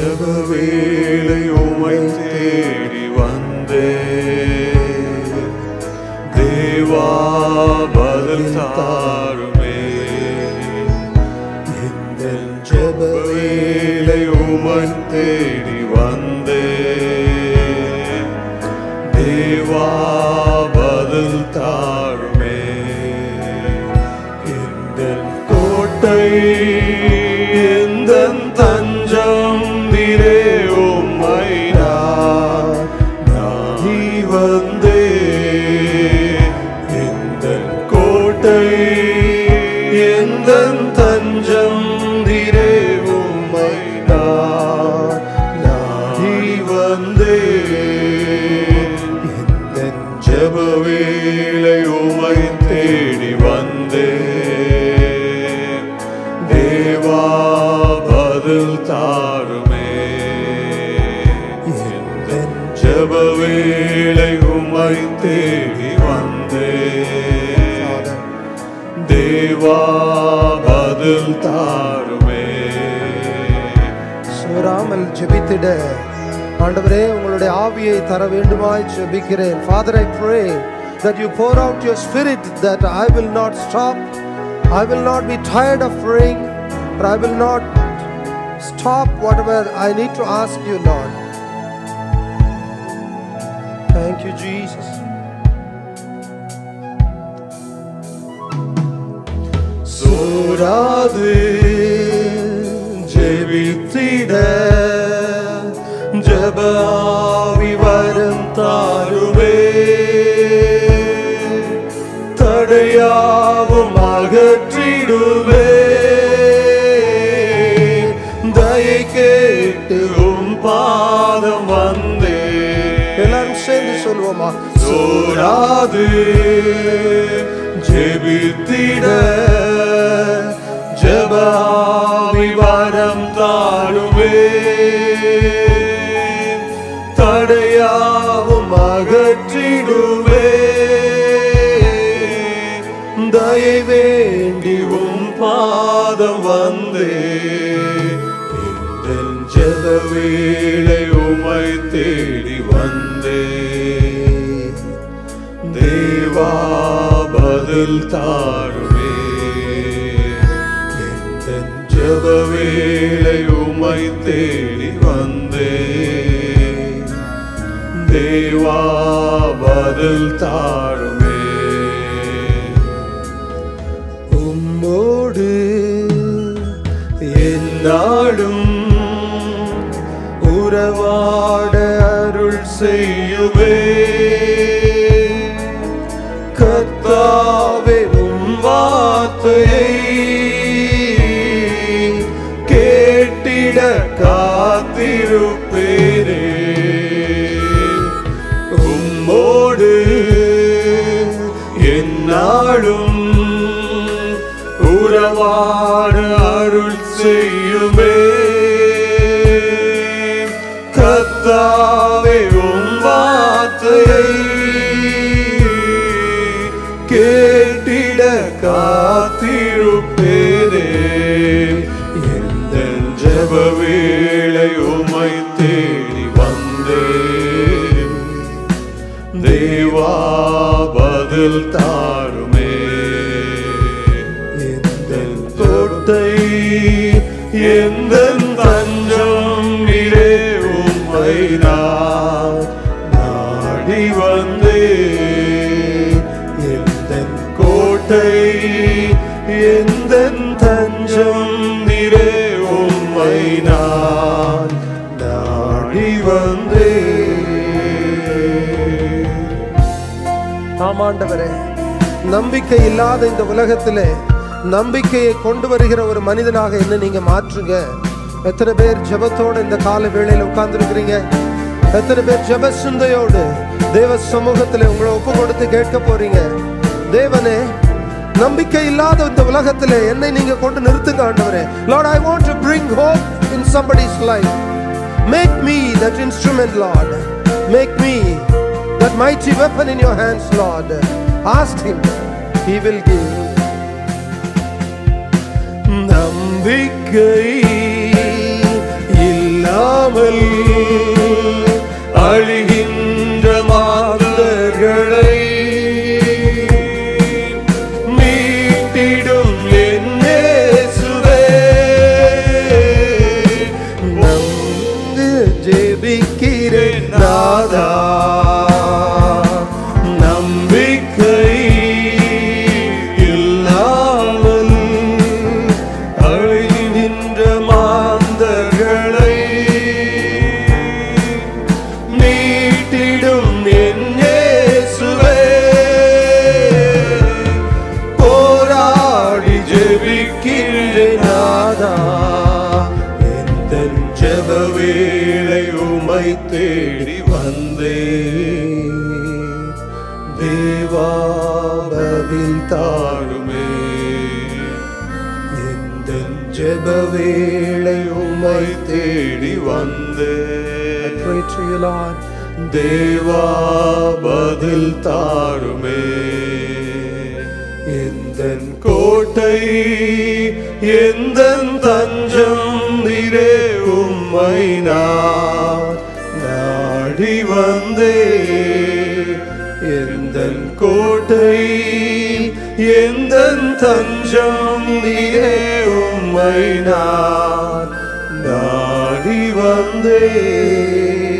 ஜப வேளை உமை தேடி வந்தே தேவா பதில் தாருமே இந்த ஜப வேளை உமை தேடி வந்தே தேவா பதில் தாருமே இந்த கோட்டை எந்த தஞ்சம் நிறே உம்மை நான் நாடி வந்தே இந்த கோட்டை எந்த தஞ்சம் நிறே உம்மை நான் நாடி வந்தே இந்த ஜப வேளை உமை தேடி வந்தே தேவா பதில் தாருமே இந்த ஜப வேளை உமை தேடி வந்தே தேவா பதில் தாருமே சோராமல் ஜெபித்திட ஆண்டவரே உங்களுடைய ஆவியை தர வேண்டுமாய் ஜெபிக்கிறேன் Father I pray that you pour out your spirit that I will not stop I will not be tired of praying or I will not stop whatever I need to ask you Lord Thank you Jesus சோராது ஜெபித்திட ஜபாவி வரம் தாருவே தடையாவும் அகற்றிடுவே தயை கேட்டு உம் பாதம் வந்தே எல்லாரும் சேர்ந்து சொல்லுவோமா சோராது ஜெபித்திட ஜபாவி வரம் தாழுவே தடையாவும் அகற்றிடுவே தயை வேண்டி உம் பாதம் வந்தே எங்கள் ஜெப வேளை உமை தேடி வந்தே தேவா பதில் தாருமே எங்கள் ஜெப வேளை உமை தேடி வந்தே தேவா பதில் தாருமே உம்மோடு என்னாடும் உறவாட அருள் செய்யுவே கர்த்தாவே உம் வார்த்தையை கேட்டிட காத்திருப்பேரே உம்மோடு என்னாடும் உறவாட அருள் செய்யுமே கத்தாவே உம் வார்த்தையை கேட்டிட காத்திருப்பேரே எந்த ஜப வேளை உமை தேடி வந்தேன் தேவா பதில் தாருமே எந்த கோட்டை எந்த தஞ்சம் இடே உம்மை நான் நாடி வந்தே எந்த கோட்டை எந்த தஞ்சம் நிறே உம்மை நான் நாடி வந்தே ஆமாண்டவரே நம்பிக்கை இல்லாத இந்த உலகத்திலே நம்பிக்கையை கொண்டு வருகிற ஒரு மனிதனாக என்ன நீங்க மாற்றுங்க எத்தனை பேர் ஜெபத்தோட இந்த கால வேளையில உட்கார்ந்துருக்கிறீங்க எத்தனை பேர் ஜெப சிந்தையோடு தேவ சமூகத்தில் உங்களை ஒப்பு கொடுத்து கேட்க போறீங்க தேவனே நம்பிக்கை இல்லாத இந்த உலகத்திலே என்னை நீங்க கொண்டு நிறுத்துங்க ஆண்டவரே Lord I want to bring hope in somebody's life Make me that instrument, Lord. Make me that mighty weapon in your hands, Lord. Ask Him, He will give. நம்பிக்கை இல்லாத இல்லாமல் அழிகின்ற மாந்தர்களை மீட்டிடும் என் இயேசுவே. நம்பு ஜெபிக்கிறேன் நாதா நம்பிக்கை இல்லாமல் அழிகின்ற மாந்தர்களை மீட்டிடும் என் இயேசுவே. போராடி ஜெபிக்கின்றேன் நாதா எந்தன் ஜெப வேளை உமை தேடி வந்தேன் தேவாபவில் தாருமே எந்தன் ஜெப வேளை உமை தேடி I வந்தேன் pray to you, Lord. தேவா பதில் தாருமே எந்தன் கோட்டை எந்தன் தஞ்சம் நிறே உம்மை நான் நாடி வந்தே எந்தன் கோட்டை எந்தன் தஞ்சம் நிறே உம்மை நான் நாடி வந்தே